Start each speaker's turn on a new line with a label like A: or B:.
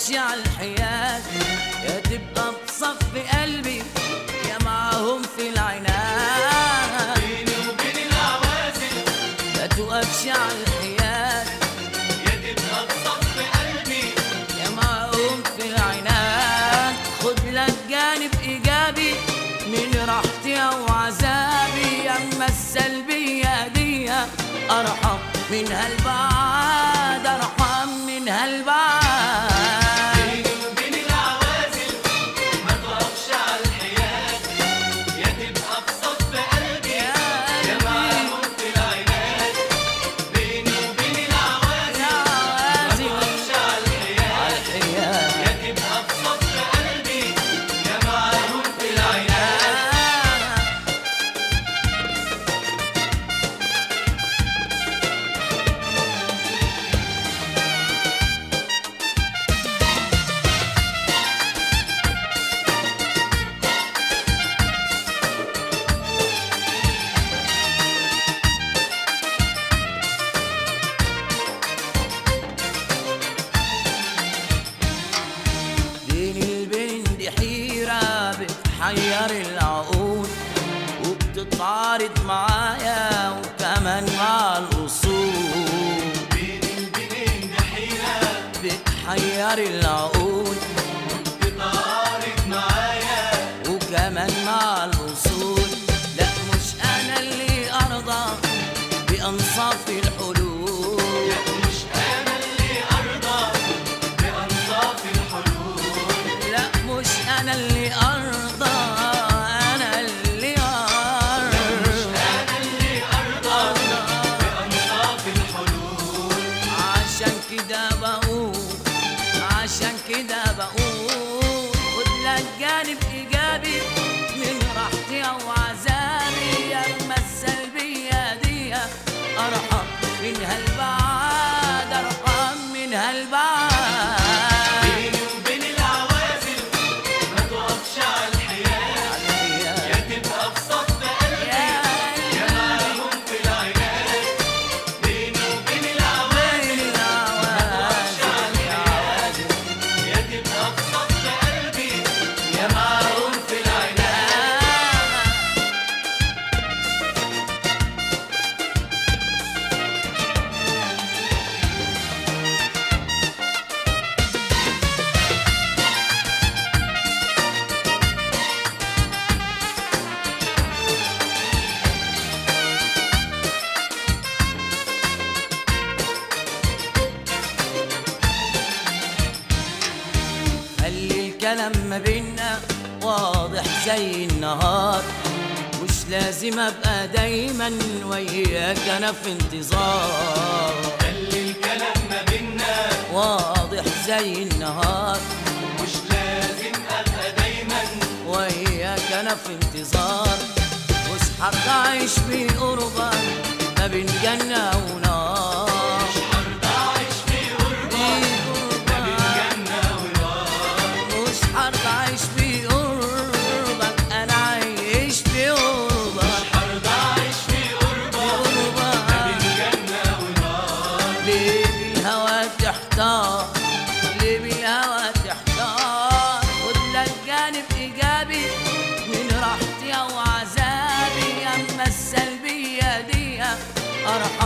A: توقفش على الحياة يا تبقى بصف قلبي يا معاهم في العناد
B: بيني وبين العوازل
A: لا توقفش على الحياة
B: يا تبقى بصف قلبي
A: يا معاهم في العناد خد لك جانب إيجابي من راحتي أو عذابي أما السلبية دي أرحم منها البعاد أرحم منها البعاد
B: بيني وبين العوازل ما توقفش على الحياة يا تبقى بصف قلبي
A: يا
B: يا
A: قلبي
B: معاهم في العناد بيني وبين العوازل
A: يا
B: ما
A: عازم
B: توقفش على الحياة
A: الحياة
B: يا تبقى بصف قلبي يا معاهم في العناد
A: بين البين دي حيرة بتحير العقول وبتتعارض معايا وكمان مع الأصول
B: بين البنين دحيرة
A: بتحير العقول
B: بتعارض معايا
A: وكمان مع الأصول لا مش أنا اللي أرضى بأنصاف الحلول
B: مش أنا اللي أرضى بأنصاف الحلول
A: لا مش أنا اللي أرضى أنا اللي أرضى
B: أنا اللي أرضى بأنصاف الحلول
A: عشان كده بقول عشان كده بقول خد لك جانب ايجابي من راحتي او عذابي اما السلبيه دي ارحم منها البعاد ارحم منها البعاد
B: بيني وبين العوازل ما توقفش على الحياة يا تبقى في صف قلبي
A: يا
B: يا معاهم في العناد بيني وبين العوازل
A: بين العوازل العوازل
B: يا تبقى في صف قلبي يا معاهم في العناد
A: خلي الكلام ما بينا واضح زي النهار مش لازم ابقى دايما وياك انا في انتظار
B: خلي الكلام ما بينا
A: واضح زي النهار
B: مش لازم ابقى دايما
A: وياك انا في انتظار مش هرضى اعيش في قربك ما بين جنة ونار
B: هرضى اعيش في غربة ما بين جنة ونار
A: مش هرضى اعيش في قربك انا عايش في قربك
B: هرضى اعيش في غربة ما بين جنة ونار
A: ليه بالهوى تحتار ليه بالهوى تحتار خد لك جانب ايجابي من راحتي او عذابي اما السلبيه دي ارحم